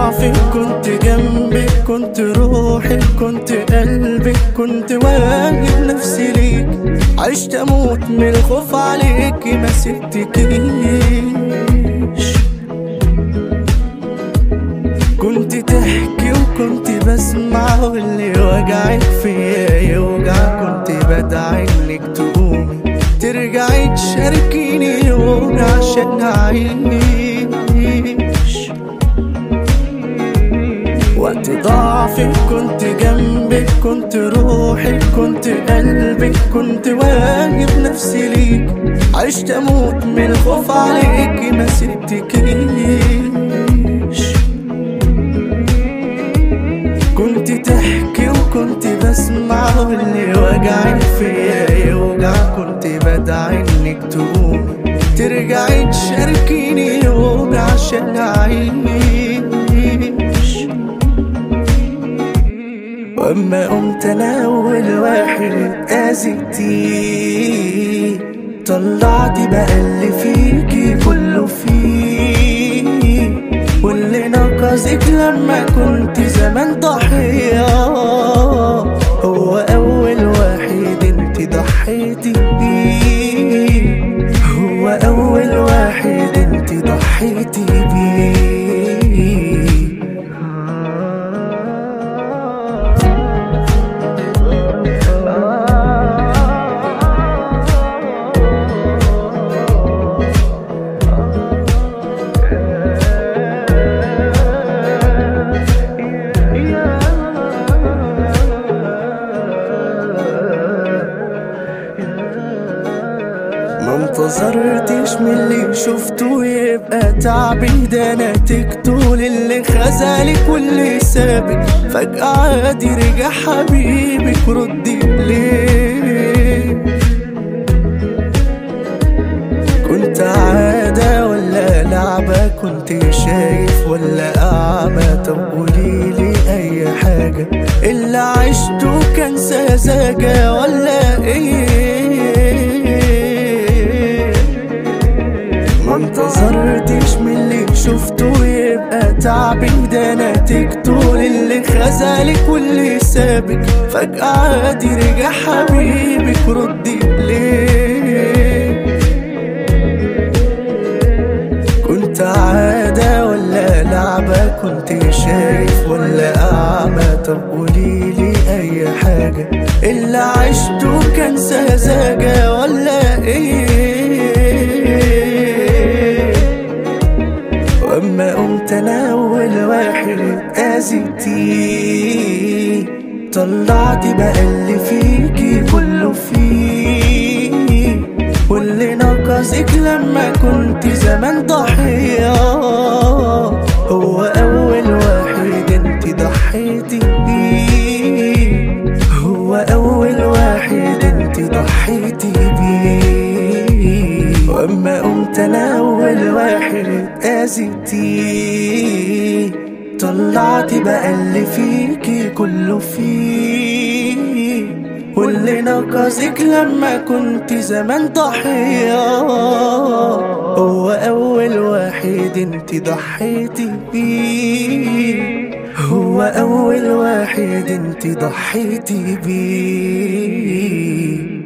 ضعفي كنت جنبك كنت روحي كنت قلبك كنت واجب نفسي ليك عشت اموت من الخوف عليك ما سبتكيش كنت تحكي وكنت بسمع واللي وجعك فيا يوجع كنت بدعي انك تقومي ترجعي تشاركيني يوم عشان اعيش وقت ضعفي كنت جنبك كنت روحي كنت قلبك كنت واجب نفسي ليك عشت اموت من الخوف عليك ما سبتكيش كنت تحكي وكنت بسمع واللي وجعك فيا يوجع كنت بدعي انك تقومي ترجعي تشاركيني يوم عشان اعيش واما قمت انا اول واحد اذيتيه طلعت بقى اللي فيكي كله فيه واللي نقصك لما كنت زمان ضحية هو أول واحد انت ضحيتي بيه هو أول واحد انت ضحيتي بيه ما انتظرتش من اللي شفته يبقى تعبي ده نتيجته للي خذلك واللي سابك فجأة عادي رجع حبيبك ردي ليه كنت عادة ولا لعبة كنت شايف ولا أعمى طب قوليلي أي حاجة اللي عشته كان سذاجة ولا إيه ما انتظرتش من اللي شفته يبقى تعبي ده نتيجته للي خذلك واللي سابك فجأة عادي رجع حبيبك ردي ليه كنت عادة ولا لعبة كنت شايف ولا أعمى طب قوليلي أي حاجة اللي عشته كان سذاجة ولا إيه وأما قمت أنا أول واحد أذيتيه طلعت بقى اللي فيكي كله فيه واللي نقصك لما كنت زمان ضحية هو أول واحد انت ضحيتي بيه هو أول واحد انت ضحيتي بيه وأما قمت أنا أول واحد أذيتيه طلعت بقى اللي فيكي كله فيه واللي نقصك لما كنت زمان ضحية هو أول واحد انت ضحيتي بيه هو أول واحد انت ضحيتي بيه